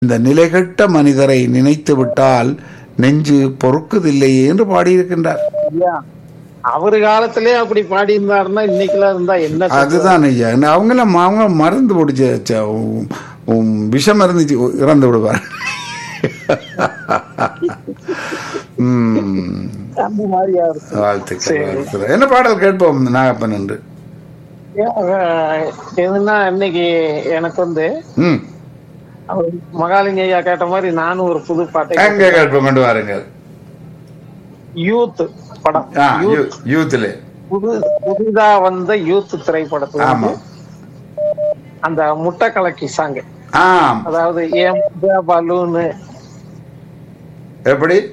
இந்த நிலைகெட்ட மனிதரை நினைத்து விட்டால் நெஞ்சு பொறுக்குதில்லையே என்று பாடியிருக்கின்றார் ஐயா, அவரு காலத்திலே அப்படி பாடி இருந்தாருன்னா இன்னைக்கெல்லாம் இருந்தா என்ன சொல்றது? அதுதான் ஐயா அவங்களாம் அவங்க மருந்து பிடிச்ச ச- உம், உம், விஷம் இறந்துச்சு இறந்து விடுவார் உம், அந்த மாதிரியா இருக்கு வாழ்த்துக்கள் வாழ்த்துக்கள். என்ன பாடல் கேட்போம் நாகப்பன் என்று அஹ், எதுன்னா இன்னைக்கு எனக்கு வந்து ம் அவர் மகாலிங்க ஐயா கேட்ட மாதிரி நானும் ஒரு புது பாட்டை அங்கே கேட்போம் கொண்டு வாருங்கள் யூத் படம் ஆ யூ- யூத்திலே புது புதிதா வந்த யூத் திரைப்படத்துல ஆமா வந்து அந்த முட்டை கலக்கி சாங் ஆம் அதாவது ஏன் பலூனு எப்படி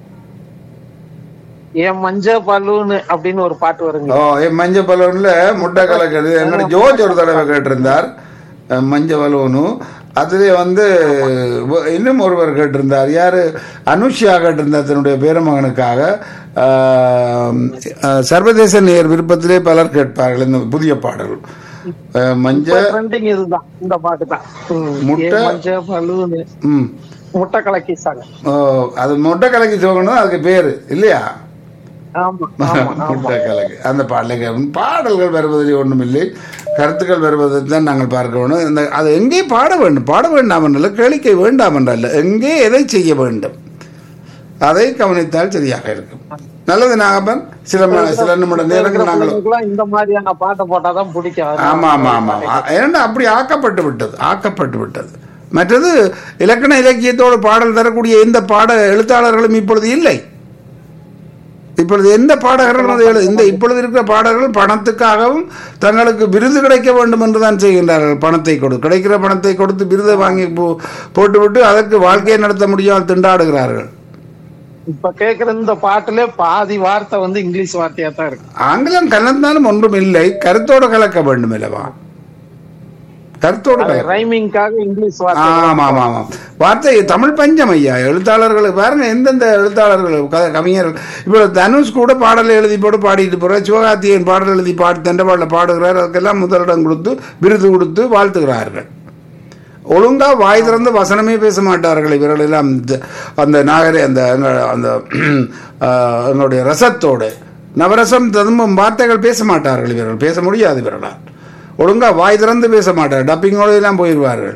ஏன் மஞ்ச பலூனு அப்படின்னு ஒரு பாட்டு வருங்க ஓ என் மஞ்ச பலூன்ல முட்டை கலக்கிறது என்னோட ஜோர்ஜ் ஒரு தடவை கேட்டிருந்தார் அஹ், மஞ்ச பலூனு அதுல வந்து வ- இன்னும் ஒருவர் கேட்டிருந்தார் யாரு அனுஷ்யா கேட்டிருந்தார் தன்னுடைய பேரமகனுக்காக ஆஹ், அஹ், சர்வதேச நேர் விருப்பத்திலே பலர் கேட்பார்கள் இந்த புதிய பாடல் அஹ், மஞ்ச ட்ரெண்டிங் இதுதான் இந்த பாட்டு தான் ம். முட்டை- ஏன் மஞ்ச பலூனு ம் முட்டை கலக்கி சாங் ஓ, அது முட்டை கலக்கி சோகணும் அதுக்கு பேரு இல்லையா ஆமா ஆமா ஆமா முட்டை கலக்கு அந்த பாடலுக்கு பாடல்கள் வருவதில் ஒன்றும் இல்லை கருத்துக்கள் வருவதை தான் நாங்கள் பார்க்க வேண்டும் இந்த அது எங்கே பாட வேண்டும் பாட வேண்டாம் என்றல்ல கேளிக்கை வேண்டாம் என்றல்ல எங்கே எதை செய்ய வேண்டும் அதை கவனித்தால் சரியாக இருக்கும் நல்லது நாகப்பன் சில ம- சில நிமிட நேரங்கள் நாங்கள் பிள்ளைங்களுக்குலாம் இந்த மாதிரியான பாட்டை போட்டாதான் பிடிக்கும் ஆமா ஆமா ஆமா ஏன்னா அப்படி ஆக்கப்பட்டு விட்டது ஆக்கப்பட்டு விட்டது மற்றது இலக்கண இலக்கியத்தோடு பாடல் தரக்கூடிய எந்த பாட எழுத்தாளர்களும் இப்பொழுது இல்லை இப்பொழுது எந்த பாடகர்கள் அதை எழு- இந்த இப்பொழுது இருக்கிற பாடகர்கள் பணத்துக்காகவும் தங்களுக்கு விருது கிடைக்க வேண்டும் என்று தான் செய்கின்றார்கள் பணத்தை கொடு கிடைக்கிற பணத்தை கொடுத்து விருதை வாங்கி போ- போட்டுவிட்டு அதற்கு வாழ்க்கையை நடத்த முடியாமல் திண்டாடுகிறார்கள் இப்ப கேக்குற இந்த பாட்டுல பாதி வார்த்தை வந்து இங்கிலீஷ் வார்த்தையா தான் இருக்கு ஆங்கிலம் கலந்தாலும் ஒன்றும் இல்லை கருத்தோடு கலக்க வேண்டும் அல்லவா கருத்தோடு கலக்க ரைமிங்காக இங்கிலீஷ் வார்த்தை ஆமா ஆமா ஆமா வார்த்தை தமிழ் பஞ்சம் ஐயா எழுத்தாளர்கள் பாருங்க எந்தெந்த எழுத்தாளர்கள் க- கவிஞர்கள் இப்போ தனுஷ் கூட பாடல் எழுதி போட்டு பாடிட்டு போறார் சிவகார்த்திகேயன் பாடல் எழுதி பாடி தண்டபாடில் பாடுகிறார் அதுக்கெல்லாம் முதலிடம் கொடுத்து விருது கொடுத்து வாழ்த்துகிறார்கள் ஒழுங்கா வாய் திறந்து வசனமே பேச மாட்டார்கள் இவர்கள் எல்லாம் இந்த- அந்த நாகரே அந்த எங்க- அந்த ஆஹ், எங்களுடைய ரசத்தோடு நவரசம் ததும்பும் வார்த்தைகள் பேச மாட்டார்கள் இவர்கள் பேச முடியாது இவர்களால் ஒழுங்கா வாய் திறந்து பேச மாட்டார்கள் டப்பிங்கோடு எல்லாம் போயிடுவார்கள்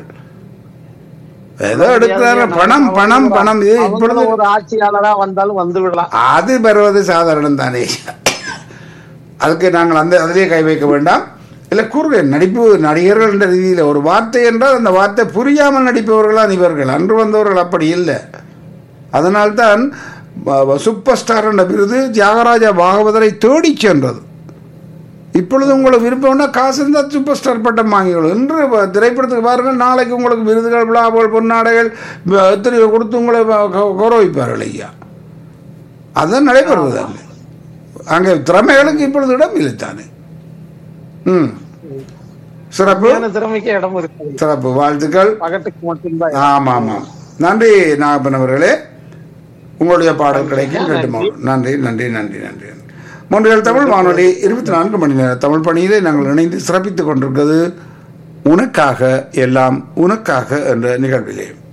ஏதோ எடுக்கிறாரு பணம் பணம் பணம் இது இப்பொழுது அவங்களும் ஒரு ஆட்சியாளரா வந்தாலும் வந்து விடலாம் அது பெறுவது சாதாரணம் தானே அதுக்கு நாங்கள் அந்த அதிலே கை வைக்க வேண்டாம் இல்லை கூறுகிறேன் நடிப்பு நடிகர்கள் என்ற ரீதியில் ஒரு வார்த்தை என்றால் அந்த வார்த்தை புரியாமல் நடிப்பவர்களான் இவர்கள் அன்று வந்தவர்கள் அப்படி இல்லை அதனால்தான் வ- சூப்பர் ஸ்டார் என்ற விருது தியாகராஜா பாகவதரை தேடிச் சென்றது இப்பொழுது உங்களுக்கு விருப்பம்னா காசு இருந்தால் சூப்பர் ஸ்டார் பட்டம் வாங்கிக்கொள்ளும் இன்று வ- திரைப்படத்துக்கு பாருங்கள் நாளைக்கு உங்களுக்கு விருதுகள் விழாவுகள் பொன்னாடைகள் வ- எத்தனையோ கொடுத்து உங்களை வ- கௌ- கௌரவிப்பார்கள் ஐயா அதுதான் நடைபெறுவது அங்கே அங்கே திறமைகளுக்கு இப்பொழுது இடம் இல்லை தானே ம் சிறப்பு ஏன்னா திறமைக்கு இடம் இருக்கு சிறப்பு வாழ்த்துக்கள் பகட்டுக்கு மட்டும்தான் ஆமாம் ஆமாம் நன்றி நாகப்பன் அவர்களே உங்களுடைய பாடல் கிடைக்கும் கேட்டு மகிழ்வோம். நன்றி நன்றி நன்றி நன்றி மூன்றில் தமிழ் வானொலி இருபத்தி நான்கு மணி நேர தமிழ் பணியிலே நாங்கள் இணைந்து சிறப்பித்துக் கொண்டிருக்கிறது உனக்காக எல்லாம் உனக்காக என்ற நிகழ்விலே